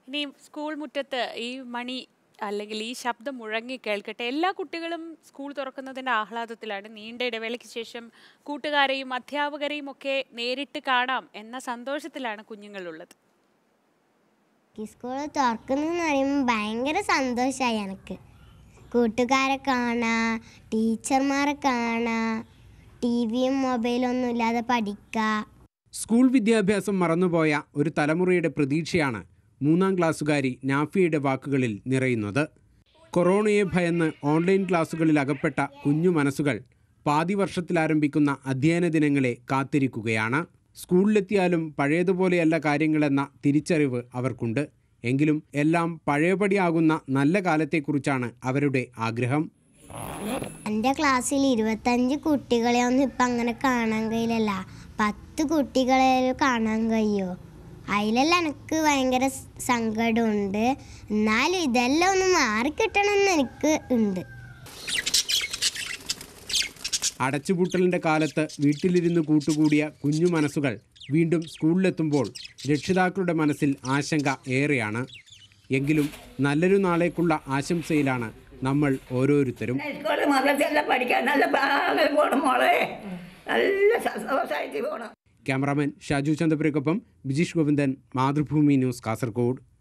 ഇനി സ്കൂൾ മുറ്റത്ത് ഈ മണി അല്ലെങ്കിൽ ഈ ശബ്ദം മുഴങ്ങി കേൾക്കട്ടെ എല്ലാ കുട്ടികളും സ്കൂൾ തുറക്കുന്നതിന്റെ ആഹ്ലാദത്തിലാണ് നീണ്ട ഇടവേളയ്ക്ക് ശേഷം കൂട്ടുകാരെയും അധ്യാപകരെയും ഒക്കെ നേരിട്ട് കാണാം എന്ന സന്തോഷത്തിലാണ് കുഞ്ഞുങ്ങളുള്ളത് സ്കൂൾ തുറക്കുന്നതെന്ന് പറയുമ്പോൾ ഭയങ്കര സന്തോഷമായി എനിക്ക് കൂട്ടുകാരെ കാണാ ടീച്ചർമാരെ കാണാ ടി വിയും മൊബൈലും ഒന്നും ഇല്ലാതെ പഠിക്കുക സ്കൂൾ വിദ്യാഭ്യാസം മറന്നുപോയ ഒരു തലമുറയുടെ പ്രതീക്ഷയാണ് മൂന്നാം ക്ലാസ്സുകാരി നാഫിയയുടെ വാക്കുകളിൽ നിറയുന്നത് കൊറോണയെ ഭയന്ന് ഓൺലൈൻ ക്ലാസ്സുകളിൽ അകപ്പെട്ട കുഞ്ഞു മനസ്സുകൾ പാതി വർഷത്തിലാരംഭിക്കുന്ന അധ്യയന ദിനങ്ങളെ കാത്തിരിക്കുകയാണ് സ്കൂളിലെത്തിയാലും പഴയതുപോലെയല്ല കാര്യങ്ങളെന്ന തിരിച്ചറിവ് അവർക്കുണ്ട് എങ്കിലും എല്ലാം പഴയപടിയാകുന്ന നല്ല കാലത്തെക്കുറിച്ചാണ് അവരുടെ ആഗ്രഹം എൻ്റെ ക്ലാസ്സിൽ ഇരുപത്തഞ്ച് കുട്ടികളെ ഒന്നും ഇപ്പം അങ്ങനെ കാണാൻ കഴിയില്ലല്ല പത്ത് കുട്ടികളെ കാണാൻ കഴിയോ അതിലെല്ലാം എനിക്ക് ഭയങ്കര സ് സങ്കടമുണ്ട് എന്നാലും ഇതെല്ലാം ഒന്ന് മാറിക്കിട്ടണമെന്ന് എനിക്ക് ഉണ്ട് അടച്ചുപൂട്ടലിൻ്റെ കാലത്ത് വീട്ടിലിരുന്ന് കൂട്ടുകൂടിയ കുഞ്ഞു മനസ്സുകൾ വീണ്ടും സ്കൂളിലെത്തുമ്പോൾ രക്ഷിതാക്കളുടെ മനസ്സിൽ ആശങ്ക ഏറെയാണ് എങ്കിലും നല്ലൊരു നാളേക്കുള്ള ആശംസയിലാണ് നമ്മൾ ഓരോരുത്തരും സ്കൂളിൽ മദ്രസയെല്ലാം പഠിക്കാൻ നല്ല പാകം പോകണം മോളെ നല്ല സന്തോഷമായിട്ട് പോകണം ക്യാമറാമാൻ ഷാജു ചന്ദ്രപുരക്കൊപ്പം ബിജീഷ് ഗോവിന്ദൻ മാതൃഭൂമി ന്യൂസ് കാസർഗോഡ്